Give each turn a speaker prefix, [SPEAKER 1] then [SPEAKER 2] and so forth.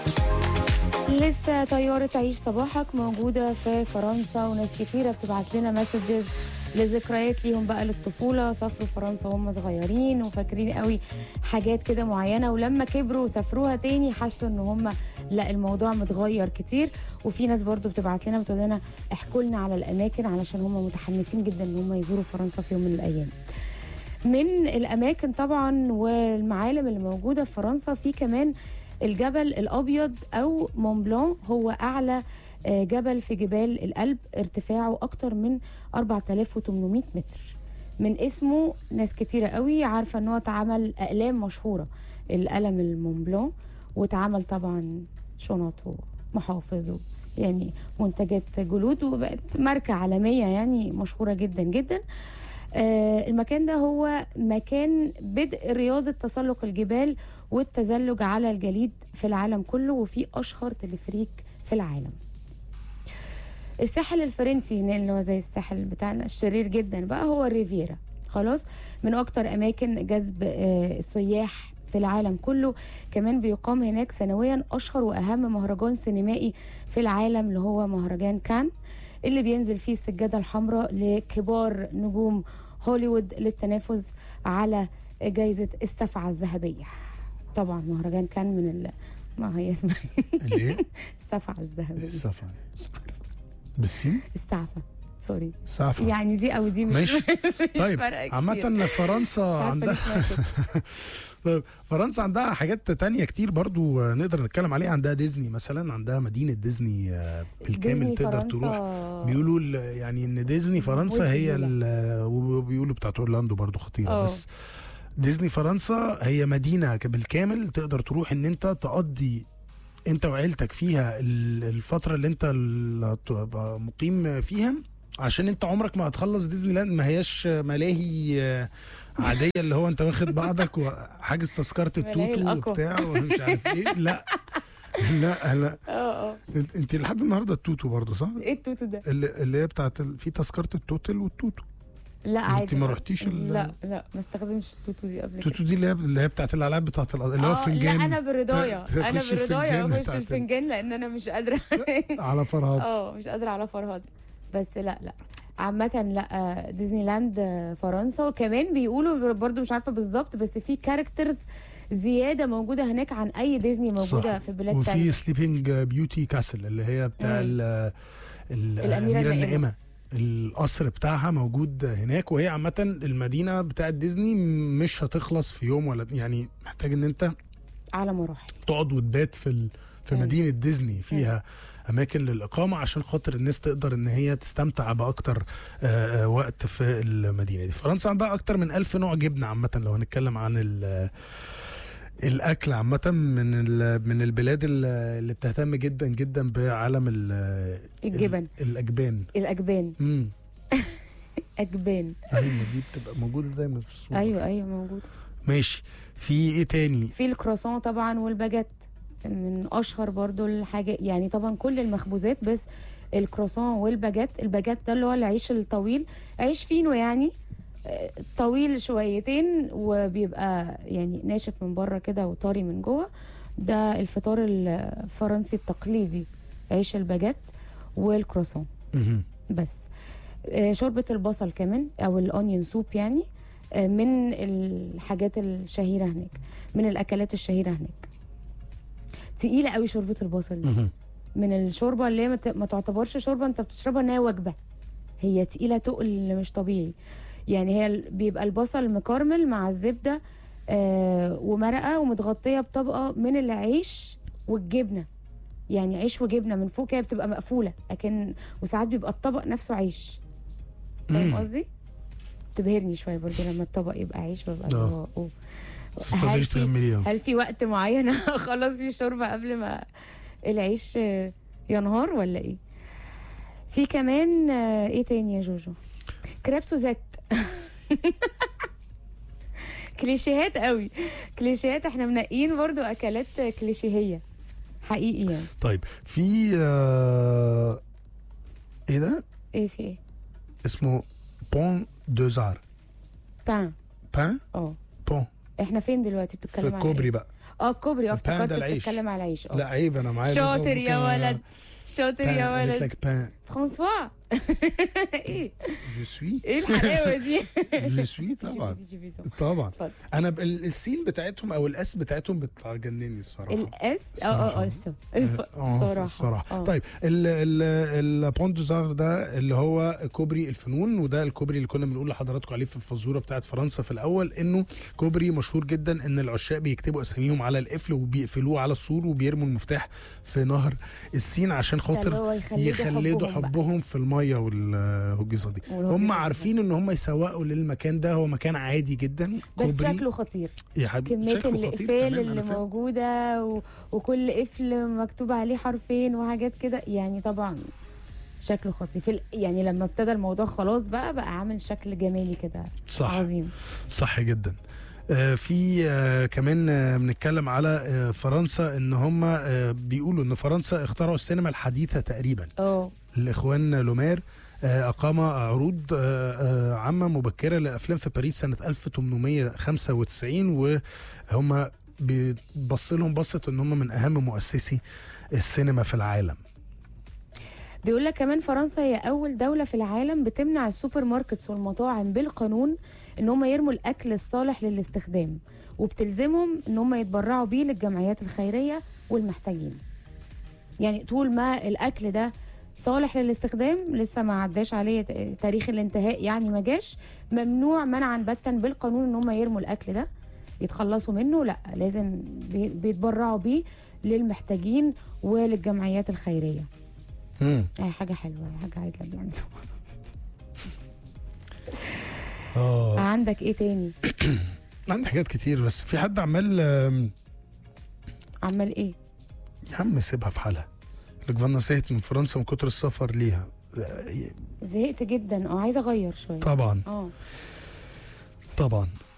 [SPEAKER 1] لسه طيارة عيش صباحك موجودة في فرنسا وناس كتيرة بتبعت لنا مسجز لذكريات ليهم بقى للطفولة سافروا فرنسا وهم صغيرين وفاكرين قوي حاجات كده معينة ولما كبروا وسافروها تاني حسوا ان هم لا الموضوع متغير كتير وفي ناس برضو بتبعت لنا بتقول لنا احكوا لنا على الاماكن علشان هم متحمسين جدا ان هم يزوروا فرنسا في يوم من الايام من الاماكن طبعا والمعالم اللي موجوده في فرنسا في كمان الجبل الابيض او مونبلان هو اعلى آه، جبل في جبال الألب ارتفاعه اكتر من 4800 متر من اسمه ناس كتيرة قوي عارفة ان هو اتعمل اقلام مشهورة القلم المونبلان واتعمل طبعا شنط ومحافظ و- يعني منتجات جلود وبقت ماركة عالمية يعني مشهورة جدا جدا آه، المكان ده هو مكان بدء رياضة تسلق الجبال والتزلج على الجليد في العالم كله وفي أشهر تلفريك في العالم الساحل الفرنسي هنا اللي هو زي الساحل بتاعنا الشرير جدا بقى هو الريفيرا خلاص من أكتر أماكن جذب آه، السياح في العالم كله كمان بيقام هناك سنويا أشهر وأهم مهرجان سينمائي في العالم اللي هو مهرجان كان اللي بينزل فيه السجادة الحمراء لكبار نجوم هوليوود للتنافس على جائزة السفعة الذهبية طبعا مهرجان كان من ال... ما هي اسمها
[SPEAKER 2] ليه؟
[SPEAKER 1] السفعة الذهبية
[SPEAKER 2] السفن
[SPEAKER 1] مش عارفة.
[SPEAKER 2] بالسين؟
[SPEAKER 1] السعفة سوري
[SPEAKER 2] سافا
[SPEAKER 1] يعني دي او دي مش
[SPEAKER 2] ماشي
[SPEAKER 1] مش
[SPEAKER 2] طيب
[SPEAKER 1] فارقة كتير.
[SPEAKER 2] عامة فرنسا
[SPEAKER 1] مش عارفة ليه
[SPEAKER 2] عندها
[SPEAKER 1] اسمها كده.
[SPEAKER 2] طيب فرنسا عندها حاجات تانية كتير برضو آه، نقدر نتكلم عليها عندها ديزني مثلا عندها مدينة ديزني آه، بالكامل
[SPEAKER 1] ديزني
[SPEAKER 2] تقدر
[SPEAKER 1] فرنسا
[SPEAKER 2] تروح بيقولوا ال- يعني ان ديزني فرنسا هي ال- وبيقولوا بتاعت اورلاندو برضو خطيرة
[SPEAKER 1] اه.
[SPEAKER 2] بس ديزني فرنسا هي مدينة ك- بالكامل تقدر تروح ان انت تقضي انت وعيلتك فيها ال- الفترة اللي انت اللي هتبقى مقيم فيها عشان انت عمرك ما هتخلص ديزني لاند ما هياش ملاهي آه، عادية اللي هو انت واخد بعضك وحاجز تذكرة
[SPEAKER 1] ملاهي
[SPEAKER 2] التوتو
[SPEAKER 1] الأقوى.
[SPEAKER 2] وبتاع ومش عارف ايه لا لا لا
[SPEAKER 1] اه اه
[SPEAKER 2] انت- انت لحد النهارده التوتو برضه صح؟
[SPEAKER 1] ايه التوتو ده؟
[SPEAKER 2] اللي اللي هي بتاعت ال- في تذكرة التوتل والتوتو
[SPEAKER 1] لا عادي
[SPEAKER 2] ما
[SPEAKER 1] لا.
[SPEAKER 2] رحتيش ال-
[SPEAKER 1] لا لا ما استخدمش التوتو دي قبل كده
[SPEAKER 2] التوتو دي اللي هي اللي هي بتاعت الالعاب بتاعت ال- اللي هو
[SPEAKER 1] اه
[SPEAKER 2] فنجان
[SPEAKER 1] لا انا برضايا
[SPEAKER 2] ت-
[SPEAKER 1] انا
[SPEAKER 2] تخش
[SPEAKER 1] برضايا
[SPEAKER 2] الفنجان
[SPEAKER 1] اخش
[SPEAKER 2] بتاعت ال-
[SPEAKER 1] الفنجان لان انا مش قادره
[SPEAKER 2] على فرهاد
[SPEAKER 1] اه مش قادره على فرهاد بس لا لا عامة لا ديزني لاند آه، فرنسا وكمان بيقولوا برضو مش عارفة بالظبط بس في كاركترز زيادة موجودة هناك عن أي ديزني موجودة
[SPEAKER 2] صح.
[SPEAKER 1] في بلاد
[SPEAKER 2] وفي
[SPEAKER 1] تانية
[SPEAKER 2] سليبنج بيوتي كاسل اللي هي بتاع
[SPEAKER 1] مم.
[SPEAKER 2] ال-
[SPEAKER 1] الأميرة
[SPEAKER 2] الاميره
[SPEAKER 1] النائمة.
[SPEAKER 2] النائمه القصر بتاعها موجود هناك وهي عامه المدينه بتاعت ديزني مش هتخلص في يوم ولا يعني محتاج ان انت
[SPEAKER 1] على مراحل
[SPEAKER 2] تقعد وتبات في ال... في
[SPEAKER 1] مم.
[SPEAKER 2] مدينه ديزني فيها اماكن للاقامه عشان خاطر الناس تقدر ان هي تستمتع باكتر آه، آه، وقت في المدينه دي فرنسا عندها اكتر من ألف نوع جبنه عامه لو هنتكلم عن ال- الاكل عامه من ال- من البلاد ال- اللي بتهتم جدا جدا بعالم ال-
[SPEAKER 1] الجبن
[SPEAKER 2] ال- الاجبان
[SPEAKER 1] الأجبان
[SPEAKER 2] امم
[SPEAKER 1] أجبان
[SPEAKER 2] ايوه دي بتبقى موجوده دايما في الصوره
[SPEAKER 1] أيوة أيوة موجود
[SPEAKER 2] ماشي في ايه تاني
[SPEAKER 1] في الكرواسون طبعا والباجيت من اشهر برضو الحاجة يعني طبعا كل المخبوزات بس الكرواسون والباجيت الباجيت ده اللي هو العيش الطويل عيش فينو يعني آه، طويل شويتين وبيبقى يعني ناشف من بره كده وطري من جوه ده الفطار الفرنسي التقليدي عيش الباجيت والكرواسون
[SPEAKER 2] مهم.
[SPEAKER 1] بس آه، شوربة البصل كمان أو الأونيون سوب يعني آه، من الحاجات الشهيرة هناك من الأكلات الشهيرة هناك تقيلة قوي شوربة البصل دي
[SPEAKER 2] مهم.
[SPEAKER 1] من الشوربة اللي هي ما ت- ما تعتبرش شوربة أنت بتشربها إن هي وجبة هي تقيلة تقل مش طبيعي يعني هي ال- بيبقى البصل مكرمل مع الزبدة آه ومرقة ومتغطية بطبقة من العيش والجبنة يعني عيش وجبنة من فوق كده بتبقى مقفولة لكن وساعات بيبقى الطبق نفسه عيش فاهم
[SPEAKER 2] مم.
[SPEAKER 1] قصدي؟ بتبهرني شوية برضه لما الطبق يبقى عيش ببقى اللي
[SPEAKER 2] آه.
[SPEAKER 1] هو أوه.
[SPEAKER 2] بس
[SPEAKER 1] هل
[SPEAKER 2] بتقدريش
[SPEAKER 1] في
[SPEAKER 2] تعمليها
[SPEAKER 1] هل في وقت معين اخلص فيه الشوربه قبل ما العيش آه، ينهار ولا ايه في كمان آه، ايه تاني يا جوجو كريب سوزات كليشيهات قوي كليشيهات احنا منقيين برضو اكلات كليشيهيه حقيقي يعني
[SPEAKER 2] طيب في آه ايه ده
[SPEAKER 1] ايه في ايه
[SPEAKER 2] اسمه بون دوزار
[SPEAKER 1] بان
[SPEAKER 2] بان
[SPEAKER 1] اه
[SPEAKER 2] بون
[SPEAKER 1] احنا فين دلوقتي
[SPEAKER 2] في
[SPEAKER 1] بتتكلم عن
[SPEAKER 2] الكوبري
[SPEAKER 1] إيه؟
[SPEAKER 2] بقى
[SPEAKER 1] اه الكوبري اه
[SPEAKER 2] البان ده
[SPEAKER 1] افتكرت
[SPEAKER 2] العيش.
[SPEAKER 1] بتتكلم على العيش اه
[SPEAKER 2] لا عيب انا معايا
[SPEAKER 1] شاطر يا
[SPEAKER 2] ممكن-
[SPEAKER 1] ولد شاطر
[SPEAKER 2] بان،
[SPEAKER 1] يا
[SPEAKER 2] قالت
[SPEAKER 1] ولد
[SPEAKER 2] لك بان
[SPEAKER 1] فرانسوا ايه
[SPEAKER 2] جو سوي
[SPEAKER 1] ايه الحلاوه دي
[SPEAKER 2] جو سوي طبعا طبعا
[SPEAKER 1] اتفضل
[SPEAKER 2] انا ب- ال- السين بتاعتهم او الاس بتاعتهم بتجنني الصراحه
[SPEAKER 1] الاس اه اه اه الص- الص-
[SPEAKER 2] آه،
[SPEAKER 1] الصراحه
[SPEAKER 2] الصراحه
[SPEAKER 1] آه.
[SPEAKER 2] طيب البون دوزار ده اللي هو كوبري الفنون وده الكوبري اللي كنا بنقول لحضراتكم عليه في الفزوره بتاعت فرنسا في الاول انه كوبري مشهور جدا ان العشاق بيكتبوا اساميهم على القفل وبيقفلوه على السور وبيرموا المفتاح في نهر السين عشان
[SPEAKER 1] ده اللي
[SPEAKER 2] خاطر
[SPEAKER 1] هو يخلدوا
[SPEAKER 2] يخلدوا
[SPEAKER 1] حبهم بقى.
[SPEAKER 2] حبهم في الميه وال- والقصه دي
[SPEAKER 1] والهجيصة
[SPEAKER 2] هم
[SPEAKER 1] دي.
[SPEAKER 2] عارفين ان هم يسوقوا للمكان ده هو مكان عادي جدا
[SPEAKER 1] بس
[SPEAKER 2] كوبري
[SPEAKER 1] شكله خطير
[SPEAKER 2] يا حبيبي
[SPEAKER 1] كمية
[SPEAKER 2] شكله خطير
[SPEAKER 1] الإقفال
[SPEAKER 2] كمان، أنا
[SPEAKER 1] اللي
[SPEAKER 2] فاهم.
[SPEAKER 1] موجودة و... وكل قفل مكتوب عليه حرفين وحاجات كده يعني طبعا شكله خطير في ال... يعني لما ابتدى الموضوع خلاص بقى بقى عامل شكل جمالي كده
[SPEAKER 2] صح
[SPEAKER 1] عظيم
[SPEAKER 2] صح جدا آه، في آه، كمان آه، بنتكلم على آه، فرنسا ان هم آه، بيقولوا ان فرنسا اخترعوا السينما الحديثه تقريبا
[SPEAKER 1] اه
[SPEAKER 2] الاخوان لومير آه، اقام عروض آه، آه، عامه مبكره للافلام في باريس سنه 1895 وهم بيبص لهم بصت ان هم من اهم مؤسسي السينما في العالم
[SPEAKER 1] بيقول لك كمان فرنسا هي أول دولة في العالم بتمنع السوبر ماركتس والمطاعم بالقانون إن هم يرموا الأكل الصالح للاستخدام وبتلزمهم إن هم يتبرعوا بيه للجمعيات الخيرية والمحتاجين يعني طول ما الأكل ده صالح للاستخدام لسه ما عداش عليه ت- تاريخ الانتهاء يعني ما جاش ممنوع منعا باتا بالقانون ان هم يرموا الاكل ده يتخلصوا منه لا لازم بي- بيتبرعوا بيه للمحتاجين وللجمعيات الخيريه
[SPEAKER 2] مم.
[SPEAKER 1] اي حاجه حلوه اي حاجه عادله بيعملوها
[SPEAKER 2] اه
[SPEAKER 1] عندك ايه تاني
[SPEAKER 2] عندي حاجات كتير بس في حد عمال آم،
[SPEAKER 1] عمال ايه
[SPEAKER 2] يا عم سيبها في حالها الجفانا زهقت من فرنسا من كتر السفر ليها
[SPEAKER 1] زهقت جدا اه عايزه اغير شويه
[SPEAKER 2] طبعا
[SPEAKER 1] اه
[SPEAKER 2] طبعا